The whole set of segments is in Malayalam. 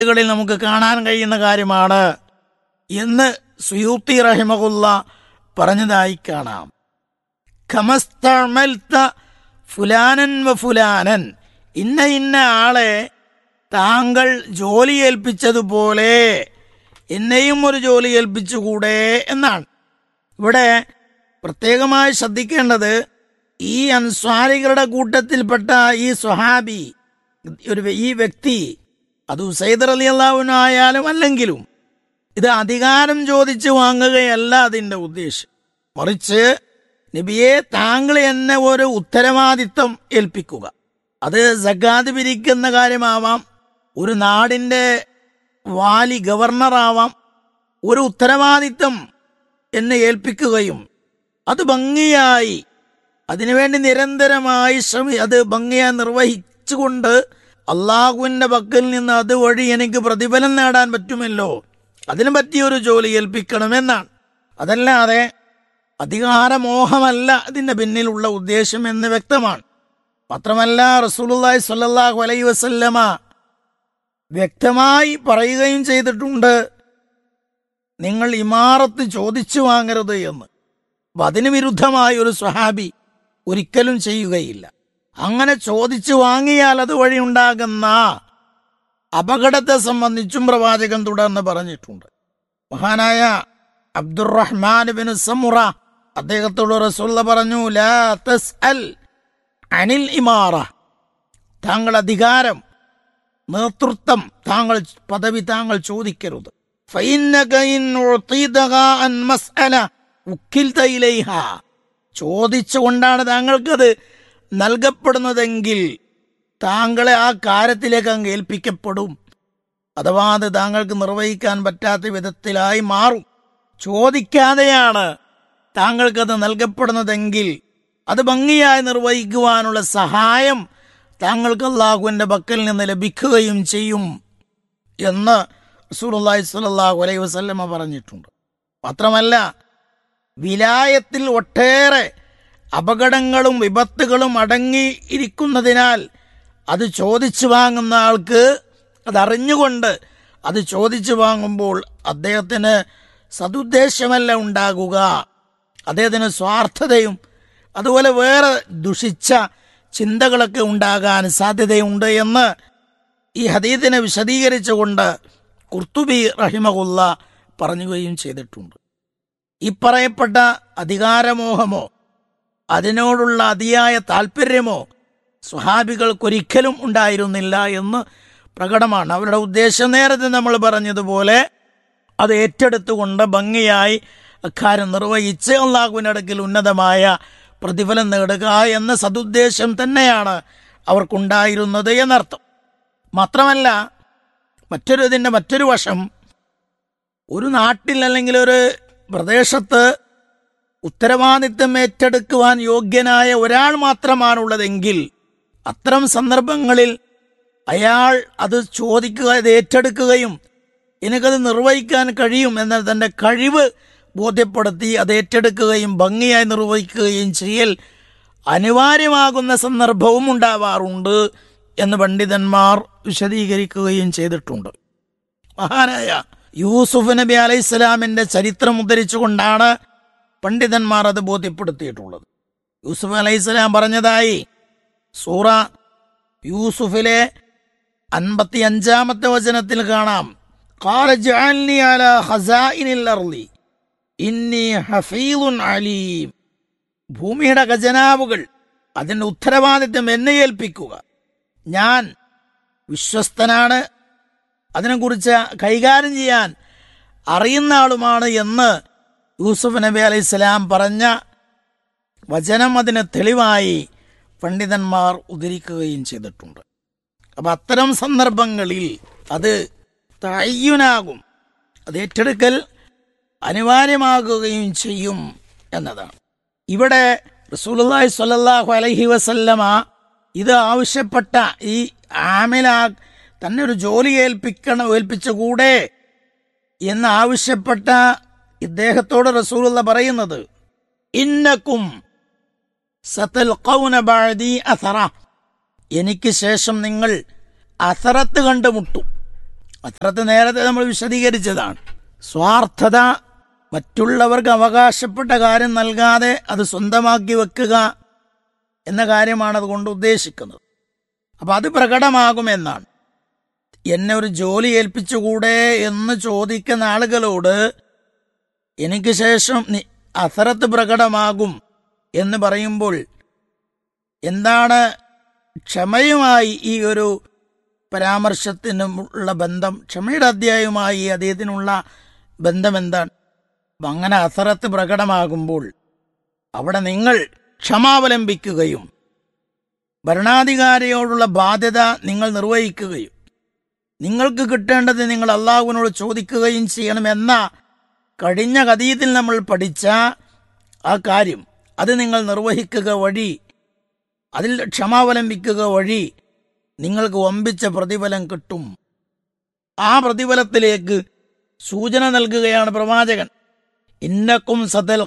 കളിൽ നമുക്ക് കാണാൻ കഴിയുന്ന കാര്യമാണ് എന്ന് സുയൂത്തി റഹിമകുല്ല പറഞ്ഞതായി കാണാം ഖമസ്തമൽത്ത ഫുലാനൻ വ ഫുലാനൻ ഇന്ന ഇന്ന ആളെ താങ്കൾ ജോലി ഏൽപ്പിച്ചതുപോലെ എന്നെയും ഒരു ജോലി ഏൽപ്പിച്ചുകൂടെ എന്നാണ് ഇവിടെ പ്രത്യേകമായി ശ്രദ്ധിക്കേണ്ടത് ഈ അൻസ്വാരികളുടെ കൂട്ടത്തിൽപ്പെട്ട ഈ സ്വഹാബി ഒരു ഈ വ്യക്തി അത് ഉസൈദർ അലി അള്ളാഹുനായാലും അല്ലെങ്കിലും ഇത് അധികാരം ചോദിച്ച് വാങ്ങുകയല്ല അതിന്റെ ഉദ്ദേശം മറിച്ച് നബിയെ താങ്കൾ എന്നെ ഒരു ഉത്തരവാദിത്വം ഏൽപ്പിക്കുക അത് സക്കാത്ത് പിരിക്കുന്ന കാര്യമാവാം ഒരു നാടിന്റെ വാലി ഗവർണറാവാം ഒരു ഉത്തരവാദിത്വം എന്നെ ഏൽപ്പിക്കുകയും അത് ഭംഗിയായി അതിനുവേണ്ടി നിരന്തരമായി ശ്രമി അത് ഭംഗിയായി നിർവഹിച്ചുകൊണ്ട് അള്ളാഹുവിന്റെ പക്കൽ നിന്ന് അതുവഴി എനിക്ക് പ്രതിഫലം നേടാൻ പറ്റുമല്ലോ അതിനു പറ്റിയൊരു ജോലി ഏൽപ്പിക്കണമെന്നാണ് അതല്ലാതെ അധികാരമോഹമല്ല അതിന്റെ പിന്നിലുള്ള ഉദ്ദേശം എന്ന് വ്യക്തമാണ് മാത്രമല്ല റസൂലുള്ളാഹി സ്വല്ലല്ലാഹു അലൈഹി വസല്ലമ വ്യക്തമായി പറയുകയും ചെയ്തിട്ടുണ്ട് നിങ്ങൾ ഇമാറത്ത് ചോദിച്ചു വാങ്ങരുത് എന്ന് അപ്പൊ അതിന് വിരുദ്ധമായ ഒരു സ്വഹാബി ഒരിക്കലും ചെയ്യുകയില്ല അങ്ങനെ ചോദിച്ചു വാങ്ങിയാൽ അതുവഴി ഉണ്ടാകുന്ന അപകടത്തെ സംബന്ധിച്ചും പ്രവാചകൻ തുടർന്ന് പറഞ്ഞിട്ടുണ്ട് മഹാനായ അബ്ദുറഹ്മാൻ ബിൻ സമുറ അദ്ദേഹത്തോട് റസൂള്ള പറഞ്ഞു ലാ തസ്അൽ അനിൽ ഇമാറ താങ്കൾ അധികാരം നേതൃത്വം താങ്കൾ പദവി താങ്കൾ ചോദിക്കരുത് ഫൈന്നക ഇൻ ഉഅ്തിദക അൻ മസ്അല ഉക്കിൽത ഇലൈഹ ചോദിച്ചുകൊണ്ടാണ് താങ്കൾക്കത് നൽകപ്പെടുന്നതെങ്കിൽ താങ്കളെ ആ കാര്യത്തിലേക്ക് അങ്ങ് ഏൽപ്പിക്കപ്പെടും അഥവാ അത് താങ്കൾക്ക് നിർവഹിക്കാൻ പറ്റാത്ത വിധത്തിലായി മാറും ചോദിക്കാതെയാണ് താങ്കൾക്കത് നൽകപ്പെടുന്നതെങ്കിൽ അത് ഭംഗിയായി നിർവഹിക്കുവാനുള്ള സഹായം താങ്കൾക്ക് അള്ളാഹുവിന്റെ പക്കൽ നിന്ന് ലഭിക്കുകയും ചെയ്യും എന്ന് റസൂലുള്ളാഹി സ്വല്ലല്ലാഹു അലൈഹി വസല്ലമ പറഞ്ഞിട്ടുണ്ട് മാത്രമല്ല വിലായത്തിൽ ഒട്ടേറെ അപകടങ്ങളും വിപത്തുകളും അടങ്ങിയിരിക്കുന്നതിനാൽ അത് ചോദിച്ചു വാങ്ങുന്ന ആൾക്ക് അതറിഞ്ഞുകൊണ്ട് അത് ചോദിച്ചു വാങ്ങുമ്പോൾ അദ്ദേഹത്തിന് സതുദ്ദേശമല്ല ഉണ്ടാകുക അദ്ദേഹത്തിന് സ്വാർത്ഥതയും അതുപോലെ വേറെ ദുഷിച്ച ചിന്തകളൊക്കെ ഉണ്ടാകാൻ സാധ്യതയുണ്ട് എന്ന് ഈ ഹദീദിനെ വിശദീകരിച്ചുകൊണ്ട് കുർത്തുബി റഹിമകുല്ല പറഞ്ഞുകയും ചെയ്തിട്ടുണ്ട് ഈ പറയപ്പെട്ട അധികാരമോഹമോ അതിനോടുള്ള അതിയായ താല്പര്യമോ സ്വഹാബികൾക്കൊരിക്കലും ഉണ്ടായിരുന്നില്ല എന്ന് പ്രകടമാണ് അവരുടെ ഉദ്ദേശം നേരത്തെ നമ്മൾ പറഞ്ഞതുപോലെ അത് ഏറ്റെടുത്തുകൊണ്ട് ഭംഗിയായി അക്കാര്യം നിർവഹിച്ച് അള്ളാഹുവിൻ്റെ അടുക്കൽ ഉന്നതമായ പ്രതിഫലം നേടുക എന്ന സതുദ്ദേശം തന്നെയാണ് അവർക്കുണ്ടായിരുന്നത് എന്നർത്ഥം മാത്രമല്ല മറ്റൊരു ഇതിൻ്റെ മറ്റൊരു വശം ഒരു നാട്ടിൽ അല്ലെങ്കിൽ ഒരു പ്രദേശത്ത് ഉത്തരവാദിത്തം ഏറ്റെടുക്കുവാൻ യോഗ്യനായ ഒരാൾ മാത്രമാണുള്ളതെങ്കിൽ അത്തരം സന്ദർഭങ്ങളിൽ അയാൾ അത് ചോദിക്കുക ഇത് ഏറ്റെടുക്കുകയും എനിക്കത് നിർവഹിക്കാൻ കഴിയും എന്ന തന്റെ കഴിവ് ബോധ്യപ്പെടുത്തി അത് ഏറ്റെടുക്കുകയും ഭംഗിയായി നിർവഹിക്കുകയും ചെയ്യൽ അനിവാര്യമാകുന്ന സന്ദർഭവും ഉണ്ടാവാറുണ്ട് എന്ന് പണ്ഡിതന്മാർ വിശദീകരിക്കുകയും ചെയ്തിട്ടുണ്ട് മഹാനായ യൂസുഫ് നബി അലൈഹി സ്വലാമിന്റെ ചരിത്രം ഉദ്ധരിച്ചുകൊണ്ടാണ് പണ്ഡിതന്മാർ അത് ബോധ്യപ്പെടുത്തിയിട്ടുള്ളത് യൂസുഫ് അലൈഹി സ്വലാം പറഞ്ഞതായി സൂറ യൂസുഫിലെ അൻപത്തി അഞ്ചാമത്തെ വചനത്തിൽ കാണാം "ഖാല ജഅൽനി അലാ ഖസാഇനിൽ അർളി ഇന്നി ഹഫീളുൻ അലീം ഭൂമിയുടെ ഖജനാവുകൾ അതിന്റെ ഉത്തരവാദിത്വം എന്നെ ഏൽപ്പിക്കുക ഞാൻ വിശ്വസ്തനാണ് അതിനെക്കുറിച്ച് കൈകാര്യം ചെയ്യാൻ അറിയുന്ന ആളുമാണ് എന്ന് യൂസുഫ് നബി അലൈഹി സ്വലാം പറഞ്ഞ വചനം അതിന് തെളിവായി പണ്ഡിതന്മാർ ഉദ്ധരിക്കുകയും ചെയ്തിട്ടുണ്ട് അപ്പൊ അത്തരം സന്ദർഭങ്ങളിൽ അത് തയ്യുനാകും അത് ഏറ്റെടുക്കൽ അനിവാര്യമാകുകയും ചെയ്യും എന്നതാണ് ഇവിടെ റസൂലുള്ളാഹി സ്വല്ലല്ലാഹു അലൈഹി വസല്ലമ ഇത് ആവശ്യപ്പെട്ട ഈ ആമില തന്നെ ഒരു ജോലി ഏൽപ്പിക്കണം ഏൽപ്പിച്ചുകൂടെ എന്ന് ആവശ്യപ്പെട്ട ഇദ്ദേഹത്തോട് റസൂലുള്ള പറയുന്നത് ഇന്നക്കും സതൽഖൗന ബഅദി അഥറ എനിക്ക് ശേഷം നിങ്ങൾ അസറത്ത് കണ്ടുമുട്ടും അത്രത്തെ നേരത്തെ നമ്മൾ വിശദീകരിച്ചതാണ് സ്വാർത്ഥത മറ്റുള്ളവർക്ക് അവകാശപ്പെട്ട കാര്യം നൽകാതെ അത് സ്വന്തമാക്കി വെക്കുക എന്ന കാര്യമാണ് അതുകൊണ്ട് ഉദ്ദേശിക്കുന്നത് അപ്പം അത് പ്രകടമാകുമെന്നാണ് എന്നെ ഒരു ജോലി ഏൽപ്പിച്ചുകൂടെ എന്ന് ചോദിക്കുന്ന ആളുകളോട് എനിക്ക് ശേഷം നി- അസറത്ത് പ്രകടമാകും എന്ന് പറയുമ്പോൾ എന്താണ് ക്ഷമയുമായി ഈ ഒരു പരാമർശത്തിനുള്ള ബന്ധം ക്ഷമയുടെ അധ്യായവുമായി ഈ അദ്ദേഹത്തിനുള്ള ബന്ധം എന്താണ് അപ്പം അങ്ങനെ അസറത്ത് പ്രകടമാകുമ്പോൾ അവിടെ നിങ്ങൾ ക്ഷമാവലംബിക്കുകയും ഭരണാധികാരിയോടുള്ള ബാധ്യത നിങ്ങൾ നിർവഹിക്കുകയും നിങ്ങൾക്ക് കിട്ടേണ്ടത് നിങ്ങൾ അള്ളാഹുവിനോട് ചോദിക്കുകയും ചെയ്യണമെന്ന കഴിഞ്ഞ കഥീയത്തിൽ നമ്മൾ പഠിച്ച ആ കാര്യം അത് നിങ്ങൾ നിർവഹിക്കുക വഴി അതിൽ ക്ഷമാവലംബിക്കുക വഴി നിങ്ങൾക്ക് വമ്പിച്ച പ്രതിഫലം കിട്ടും ആ പ്രതിഫലത്തിലേക്ക് സൂചന നൽകുകയാണ് പ്രവാചകൻ ഇന്നക്കും സതൽ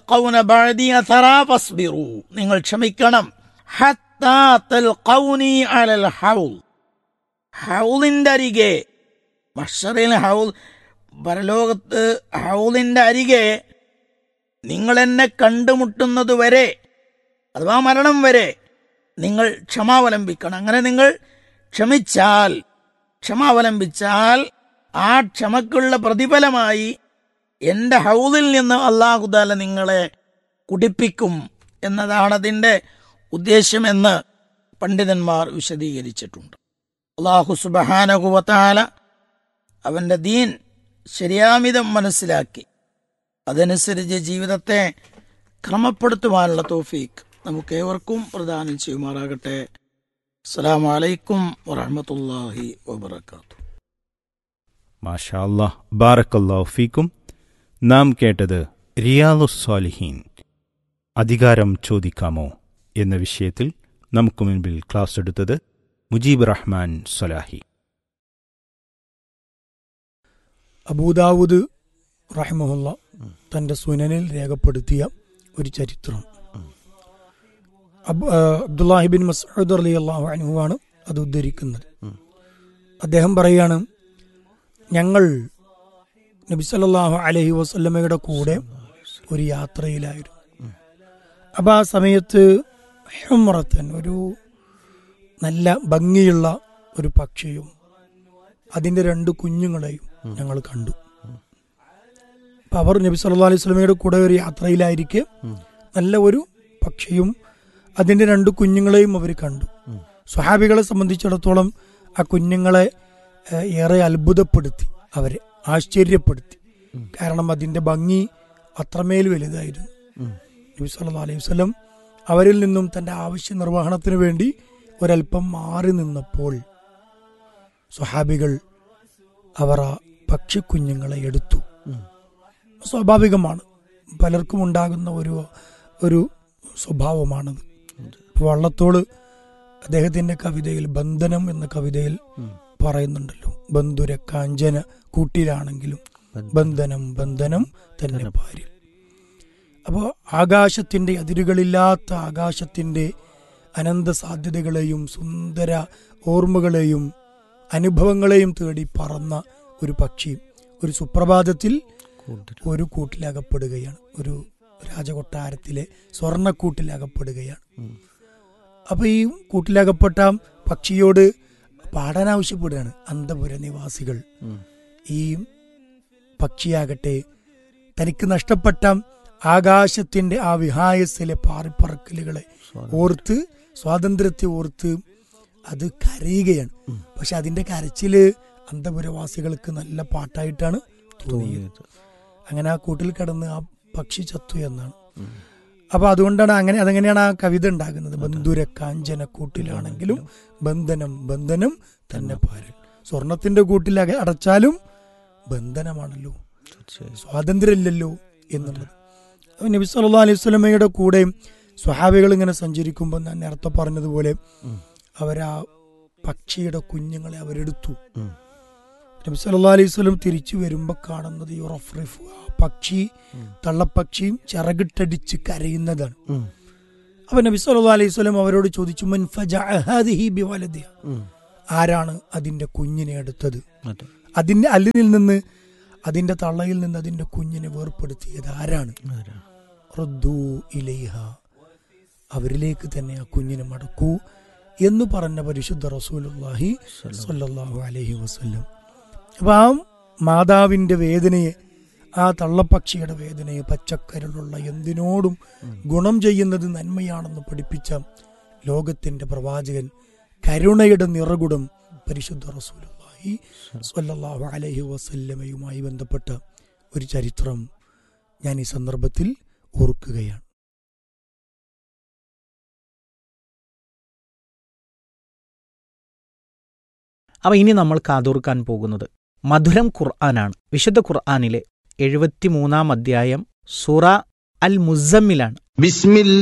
ഫസ്ബിറു നിങ്ങൾ ക്ഷമിക്കണം ഹത്താ തൽഖൗനി അലൽ ഹൗൽ ഹൗലിന്റെ അരികെ മഷറിൽ ഹൗൽ പരലോകത്ത് ഹൗലിന്റെ അരികെ നിങ്ങൾ എന്നെ കണ്ടുമുട്ടുന്നത് വരെ അഥവാ മരണം വരെ നിങ്ങൾ ക്ഷമാവലംബിക്കണം അങ്ങനെ നിങ്ങൾ ക്ഷമിച്ചാൽ ക്ഷമാവലംബിച്ചാൽ ആ ക്ഷമക്കുള്ള പ്രതിഫലമായി എന്റെ ഹൗലിൽ നിന്ന് അള്ളാഹുദാല നിങ്ങളെ കുടിപ്പിക്കും എന്നതാണ് അതിൻ്റെ ഉദ്ദേശ്യമെന്ന് പണ്ഡിതന്മാർ വിശദീകരിച്ചിട്ടുണ്ട് അള്ളാഹു സുബഹാനകുവത്താല അവന്റെ ദീൻ ശരിയാമിതം മനസ്സിലാക്കി അതനുസരിച്ച് ജീവിതത്തെ ക്രമപ്പെടുത്തുവാനുള്ള തോഫീക്ക് നമുക്ക് ഏവർക്കും പ്രദാനം ചെയ്യുമാറാകട്ടെ അസ്സലാമു അലൈക്കും വറഹമത്തല്ലാഹി വബർക്കാത്തു മാഷാ അല്ലാഹ് ബാറക്കല്ലാഹു ഫീക്കും നാം കേട്ടത് റിയാലുസ്സാലിഹീൻ അധികാരം ചോദിക്കാമോ എന്ന വിഷയത്തിൽ നമുക്ക് മുൻപിൽ ക്ലാസ് എടുത്തത് മുജീബ് റഹ്മാൻ സലാഹി അബൂദാവൂദ് റഹ്മുല്ല തന്റെ സുനനിൽ രേഖപ്പെടുത്തിയ ഒരു ചരിത്രം അബ്- ആ, അബ്ദുല്ലാഹിബിൻ മസൂദ് അലി അള്ളാഹു അനുവാണ് അത് ഉദ്ധരിക്കുന്നത് അദ്ദേഹം പറയാണ് ഞങ്ങൾ നബി സല്ലല്ലാഹു അലൈഹി വസല്ലമയുടെ കൂടെ ഒരു യാത്രയിലായിരുന്നു അപ്പൊ ആ സമയത്ത് ഹുമ്രത്തൻ ഒരു നല്ല ഭംഗിയുള്ള ഒരു പക്ഷിയും അതിന്റെ രണ്ട് കുഞ്ഞുങ്ങളെയും ഞങ്ങൾ കണ്ടു അപ്പൊ അവർ നബി സല്ലല്ലാഹു അലൈഹി വസല്ലമയുടെ കൂടെ ഒരു യാത്രയിലായിരിക്കെ നല്ല ഒരു പക്ഷിയും അതിന്റെ രണ്ട് കുഞ്ഞുങ്ങളെയും അവർ കണ്ടു സ്വഹാബികളെ സംബന്ധിച്ചിടത്തോളം ആ കുഞ്ഞുങ്ങളെ ഏഹ്, ഏറെ അത്ഭുതപ്പെടുത്തി അവരെ ആശ്ചര്യപ്പെടുത്തി കാരണം അതിന്റെ ഭംഗി അത്രമേൽ വലുതായിരുന്നു നബി സല്ലല്ലാഹു അലൈഹി വസല്ലം അവരിൽ നിന്നും തന്റെ ആവശ്യ നിർവഹണത്തിന് വേണ്ടി ഒരല്പം മാറി നിന്നപ്പോൾ സ്വഹാബികൾ അവർ ആ പക്ഷിക്കുഞ്ഞുങ്ങളെ എടുത്തു സ്വാഭാവികമാണ് പലർക്കും ഉണ്ടാകുന്ന ഒരു ഒരു സ്വഭാവമാണത് ഇപ്പൊ വള്ളത്തോള് അദ്ദേഹത്തിന്റെ കവിതയിൽ ബന്ധനം എന്ന കവിതയിൽ പറയുന്നുണ്ടല്ലോ ബന്ധുര കാഞ്ചന കൂട്ടിലാണെങ്കിലും ബന്ധനം ബന്ധനം തന്നെ ഭാര്യ അപ്പോൾ ആകാശത്തിന്റെ അതിരുകളില്ലാത്ത ആകാശത്തിന്റെ അനന്ത സാധ്യതകളെയും സുന്ദര ഓർമ്മകളെയും അനുഭവങ്ങളെയും തേടി പറന്ന ഒരു പക്ഷി ഒരു സുപ്രഭാതത്തിൽ ഒരു കൂട്ടിലകപ്പെടുകയാണ് ഒരു രാജകൊട്ടാരത്തിലെ സ്വർണ്ണക്കൂട്ടിലകപ്പെടുകയാണ് അപ്പൊ ഈ കൂട്ടിലകപ്പെട്ട പക്ഷിയോട് പാടാൻ ആവശ്യപ്പെടുകയാണ് അന്തപുര നിവാസികൾ ഈ പക്ഷിയാകട്ടെ തനിക്ക് നഷ്ടപ്പെട്ട ആകാശത്തിന്റെ ആ വിഹായസിലെ പാറിപ്പറക്കലുകളെ ഓർത്ത് സ്വാതന്ത്ര്യത്തെ ഓർത്ത് അത് കരയുകയാണ് പക്ഷെ അതിന്റെ കരച്ചില് അന്തപുരവാസികൾക്ക് നല്ല പാട്ടായിട്ടാണ് തോന്നിയത് അങ്ങനെ ആ കൂട്ടിൽ കിടന്ന് ആ പക്ഷി ചത്തു എന്നാണ് അപ്പൊ അതുകൊണ്ടാണ് അങ്ങനെ അതെങ്ങനെയാണ് ആ കവിത ഉണ്ടാകുന്നത് ബന്ധുര കാഞ്ചന കൂട്ടിലാണെങ്കിലും ബന്ധനം ബന്ധനം തന്നെ പാരൽ സ്വർണത്തിന്റെ കൂട്ടിൽ അക- അടച്ചാലും ബന്ധനമാണല്ലോ സ്വാതന്ത്ര്യമില്ലല്ലോ എന്നുള്ളത് അപ്പൊ നബി സല്ലാ അലൈഹി സ്വലമയുടെ കൂടെ സ്വഹാബികൾ ഇങ്ങനെ സഞ്ചരിക്കുമ്പോൾ ഞാൻ നേരത്തെ പറഞ്ഞതുപോലെ അവരാ പക്ഷിയുടെ കുഞ്ഞുങ്ങളെ അവരെടുത്തു നബി സല്ലാ അലൈഹി സ്വലം തിരിച്ചു വരുമ്പോൾ കാണുന്നത് ഈ റഫ്രിഫ് ആ പക്ഷി തള്ളപ്പക്ഷിയും ചിറകിട്ടടിച്ച് കരയുന്നതാണ് അപ്പൊ നബി സല്ലാ അലൈഹി സ്വലം അവരോട് ചോദിച്ചു "മൻ ഫജഅ ഹാദിഹി ബിവലദിഹ?" ആരാണ് അതിന്റെ കുഞ്ഞിനെ എടുത്തത് അതിൻ്റെ അല്ലിൽ നിന്ന് അതിൻ്റെ തള്ളയിൽ നിന്ന് അതിൻ്റെ കുഞ്ഞിനെ വേർപ്പെടുത്തിയത് ആരാണ് റുദ്ദൂ ഇലൈഹ അവരിലേക്ക് തന്നെ ആ കുഞ്ഞിനെ മടക്കൂ എന്ന് പറഞ്ഞ പരിശുദ്ധ റസൂലുള്ളാഹി സ്വല്ലല്ലാഹു അലൈഹി വസല്ലം അപ്പൊ ആ മാതാവിന്റെ വേദനയെ ആ തള്ളപ്പക്ഷിയുടെ വേദനയെ പച്ചക്കരലുള്ള എന്തിനോടും ഗുണം ചെയ്യുന്നത് നന്മയാണെന്ന് പഠിപ്പിച്ച ലോകത്തിന്റെ പ്രവാചകൻ കരുണയുടെ നിറകുടം പരിശുദ്ധ റസൂലുള്ളാഹി സ്വല്ലല്ലാഹു അലൈഹി വസല്ലമയുമായി ബന്ധപ്പെട്ട ഒരു ചരിത്രം ഞാൻ ഈ സന്ദർഭത്തിൽ ഓർക്കുകയാണ് അപ്പോൾ ഇനി നമ്മൾ കാതോർക്കാൻ പോകുന്നത് മധുരം ഖുർആനാണ് വിശുദ്ധ ഖുർആനിലെ എഴുപത്തിമൂന്നാം അധ്യായം സൂറ അൽ മുസമ്മിലാണ് بسم الله